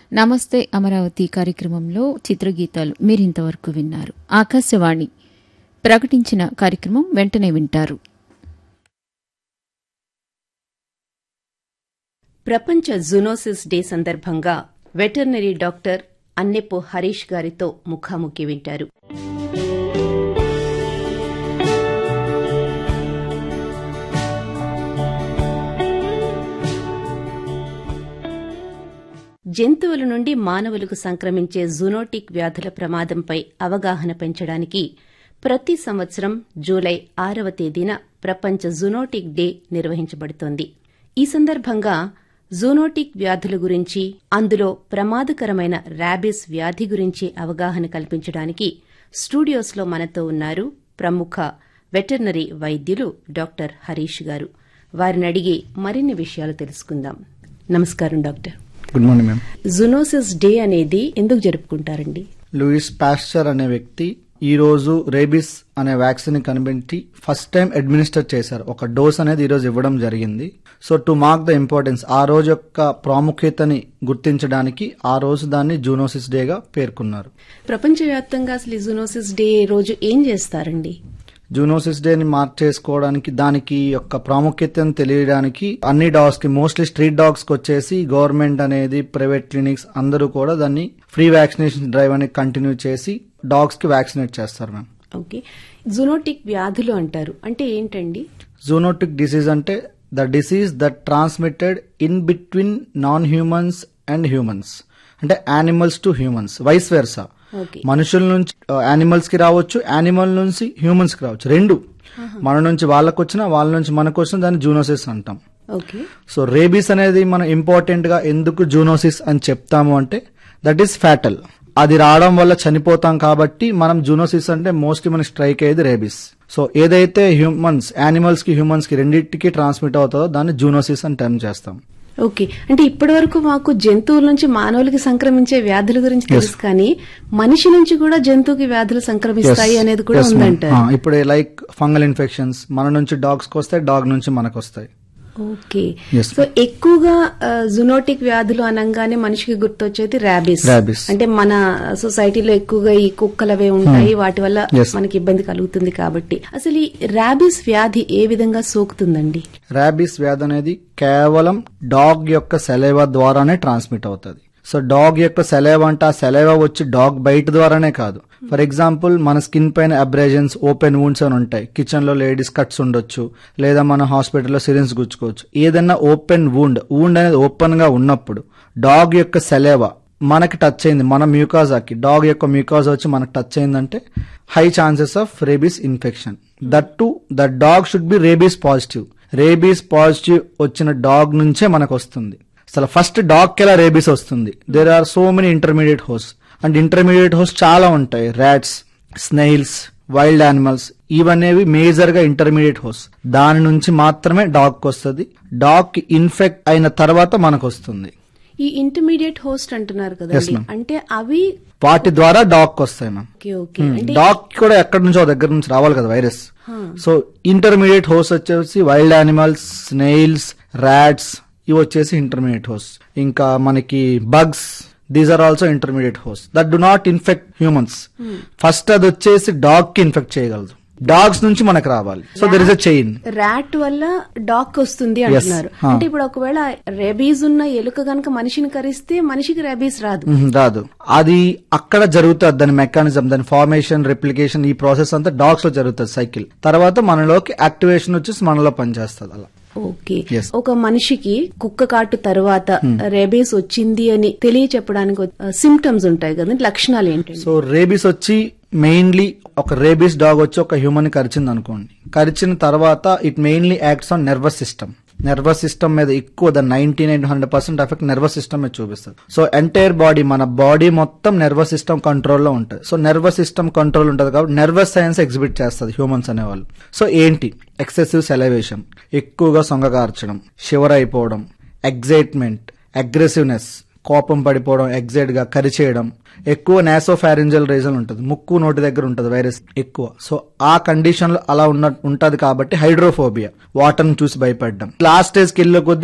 నమస్తే అమరావతి కార్యక్రమంలో చిత్రగీతాలు మీరింతవరకు విన్నారు ఆకాశవాణి ప్రకటించిన కార్యక్రమం వెంటనే వింటారు ప్రపంచ జునోసిస్ డే సందర్భంగా వెటర్నరీ డాక్టర్ అన్నెపు హరీష్ గారితో ముఖాముఖి వింటారు జంతువుల నుండి మానవులకు సంక్రమించే జునోటిక్ వ్యాధుల ప్రమాదంపై అవగాహన పెంచడానికి ప్రతి సంవత్సరం జూలై ఆరవ తేదీన ప్రపంచ జునోటిక్ డే నిర్వహించబడుతోంది ఈ సందర్భంగా జూనోటిక్ వ్యాధుల గురించి అందులో ప్రమాదకరమైన ర్యాబిస్ వ్యాధి గురించి అవగాహన కల్పించడానికి స్టూడియోస్లో మనతో ఉన్నారు ప్రముఖ వెటర్నరీ వైద్యులు డాక్టర్ హరీష్ గారు వారిని అడిగి మరిన్ని విషయాలు తెలుసుకుందాం నమస్కారం doctor good morning ma'am zoonosis day అనేది ఎందుకు జరుపుకుంటారండి లూయిస్ పాస్చర్ అనే వ్యక్తి ఈ రోజు రేబిస్ అనే వ్యాక్సిన్ కనిపెట్టి ఫస్ట్ టైం అడ్మినిస్టర్ చేశారు ఒక డోస్ అనేది ఈ రోజు ఇవ్వడం జరిగింది so to mark the importance ఆ రోజు యొక్క ప్రాముఖ్యతని గుర్తించడానికి ఆ రోజు దాన్ని జూనోసిస్ డేగా పేర్కొన్నారు ప్రపంచవ్యాప్తంగా అసలు ఈ జునోసిస్ డే రోజు ఏం చేస్తారండి జూనోసిస్ డేని మార్క్ చేసుకోవడానికి దానికి యొక్క ప్రాముఖ్యతను తెలియడానికి అన్ని డాగ్స్ కి మోస్ట్లీ స్ట్రీట్ డాగ్స్ కి వచ్చేసి గవర్నమెంట్ అనేది ప్రైవేట్ క్లినిక్స్ అందరూ కూడా దాన్ని ఫ్రీ వ్యాక్సినేషన్ డ్రైవ్ అనేది కంటిన్యూ చేసి డాగ్స్ కి వ్యాక్సినేట్ చేస్తారు మ్యామ్ ఓకే జునోటిక్ వ్యాధులు అంటారు అంటే ఏంటండి జూనోటిక్ డిసీజ్ అంటే the disease that transmitted in between non humans and humans అంటే animals to humans vice versa okay మనుషుల నుంచి యానిమల్స్ కి రావచ్చు యానిమల్ నుంచి హ్యూమన్స్ కి రావచ్చు రెండు మన నుంచి వాళ్ళకు వచ్చినా వాళ్ళ నుంచి మనకు వచ్చిన దాన్ని జూనోసిస్ అంటాం ఓకే సో రేబీస్ అనేది మనం ఇంపార్టెంట్ గా ఎందుకు జూనోసిస్ అని చెప్తాము అంటే దట్ ఈస్ ఫ్యాటల్ అది రావడం వల్ల చనిపోతాం కాబట్టి మనం జూనోసిస్ అంటే మోస్ట్లీ మనకి స్ట్రైక్ అయ్యేది రేబీస్ సో ఏదైతే హ్యూమన్స్ యానిమల్స్ కి హ్యూమన్స్ కి రెండింటికి ట్రాన్స్మిట్ అవుతుందో దాన్ని జూనోసిస్ అని టర్మ్ చేస్తాం ఓకే అంటే ఇప్పటి వరకు మాకు జంతువుల నుంచి మానవులకి సంక్రమించే వ్యాధుల గురించి తెలుసు కానీ మనిషి నుంచి కూడా జంతువుకి వ్యాధులు సంక్రమిస్తాయి అనేది కూడా Yes, ma'am. ఉందంటారు ఆ, ఇప్పుడు లైక్ ఫంగల్ ఇన్ఫెక్షన్స్ మన నుంచి డాగ్స్ కి వస్తాయి డాగ్ నుంచి మనకు వస్తాయి ఓకే Yes, సో ఎక్కువగా జునోటిక్ వ్యాధులు అనగానే మనిషికి గుర్తొచ్చేది ర్యాబిస్ Rabies. అంటే మన సొసైటీలో ఎక్కువగా ఈ కుక్కలవే ఉంటాయి వాటి వల్ల Yes. మనకి ఇబ్బంది కలుగుతుంది కాబట్టి అసలు ఈ ర్యాబిస్ వ్యాధి ఏ విధంగా సోకుతుందండి ర్యాబీస్ వ్యాధి అనేది కేవలం డాగ్ యొక్క సెలైవా ద్వారానే ట్రాన్స్మిట్ అవుతుంది సో డాగ్ యొక్క సెలైవా అంటే ఆ సెలైవా వచ్చి డాగ్ బయట ద్వారానే కాదు ఫర్ ఎగ్జాంపుల్ మన స్కిన్ పైన అబ్రేజన్స్ ఓపెన్ వూండ్స్ అని ఉంటాయి కిచెన్ లో లేడీస్ కట్స్ ఉండొచ్చు లేదా మన హాస్పిటల్లో సిరిన్స్ గుచ్చుకోవచ్చు ఏదైనా ఓపెన్ వూండ్ వూండ్ అనేది ఓపెన్ గా ఉన్నప్పుడు డాగ్ యొక్క సెలైవా మనకి టచ్ అయింది మన మ్యూకాజాకి డాగ్ యొక్క మ్యూకాజా వచ్చి మనకి టచ్ అయిందంటే high chances of rabies infection that to the dog should be rabies positive rabies positive వచ్చిన డాగ్ నుంచే మనకు వస్తుంది అసలు ఫస్ట్ డాగ్ కి ఎలా రేబీస్ వస్తుంది there are so many intermediate hose and intermediate hose చాలా ఉంటాయి rats snails wild animals ఇవనేవి major గా ఇంటర్మీడియట్ హోస్ దాని నుంచి మాత్రమే డాగ్ కి వస్తుంది డాగ్ కి ఇన్ఫెక్ట్ అయిన తర్వాత మనకు వస్తుంది ఈ ఇంటర్మీడియట్ హోస్ట్ అంటున్నారు Yes, కదండి ma'am. అంటే అవి వాటి ద్వారా డాగ్ కి వస్తాయి మ్యామ్ ఓకే ఓకే అంటే డాగ్ కూడా ఎక్కడి నుంచో దగ్గర నుంచి రావాలి కదా వైరస్ సో ఇంటర్మీడియట్ హోస్ వచ్చేసి వైల్డ్ యానిమల్స్ స్నేల్స్ ర్యాట్స్ ఇవి వచ్చేసి ఇంటర్మీడియట్ హోస్ ఇంకా మనకి bugs these are also intermediate హోస్ that do not infect humans first అది వచ్చేసి డాగ్ కి ఇన్ఫెక్ట్ చేయగలదు డాగ్స్ నుంచి మనకు రావాలి so there is a chain rat వల్ల డాగ్ వస్తుంది అంటున్నారు Huh. అంటే ఇప్పుడు ఒకవేళ రెబీస్ ఉన్న ఎలుక గనక మనిషిని కరిస్తే మనిషికి రెబీస్ రాదు మ్మ్, రాదు అది అక్కడ జరుగుతుంది దాని మెకానిజం దాని ఫార్మేషన్ రెప్లికేషన్ ఈ ప్రాసెస్ అంతా డాగ్స్ లో జరుగుతుంది సైకిల్ తర్వాత మనలోకి యాక్టివేషన్ వచ్చేసి మనలో పనిచేస్తుంది అలా ఓకే Yes. ఒక మనిషికి కుక్క కాటు తర్వాత రేబీస్ వచ్చింది అని తెలియచెప్పడానికి సిమ్టమ్స్ ఉంటాయి కదండి లక్షణాలు ఏంటండి సో రేబీస్ వచ్చి మెయిన్లీ ఒక రేబీస్ డాగ్ వచ్చి ఒక హ్యూమన్ కరిచింది అనుకోండి కరిచిన తర్వాత it mainly acts on nervous system nervous system మీద ఎక్కువ the ninety nine hundred percent effect nervous system మీద చూపిస్తుంది సో ఎంటైర్ బాడీ మన బాడీ మొత్తం నర్వస్ సిస్టమ్ కంట్రోల్లో ఉంటుంది సో నర్వస్ సిస్టమ్ కంట్రోల్ ఉంటుంది కాబట్టి నర్వస్ సైన్స్ ఎగ్జిబిట్ చేస్తుంది హ్యూమన్స్ అనేవాళ్ళు సో ఏంటి ఎక్సెసివ్ సెలవేషన్ ఎక్కువగా సొంగగార్చడం షివర్ అయిపోవడం ఎగ్జైట్మెంట్ అగ్రెసివ్నెస్ కోపం పడిపోవడం ఎగ్జైట్ గా కరిచేయడం ఎక్కువ నాసో ఫ్యారింజల్ రీజన్ ఉంటుంది ముక్కు నోటి దగ్గర ఉంటుంది వైరస్ ఎక్కువ సో ఆ కండిషన్ లో అలా ఉన్న ఉంటది కాబట్టి హైడ్రోఫోబియా వాటర్ చూసి భయపడడం లాస్ట్ స్టేజ్కి వెళ్ళే కొద్దీ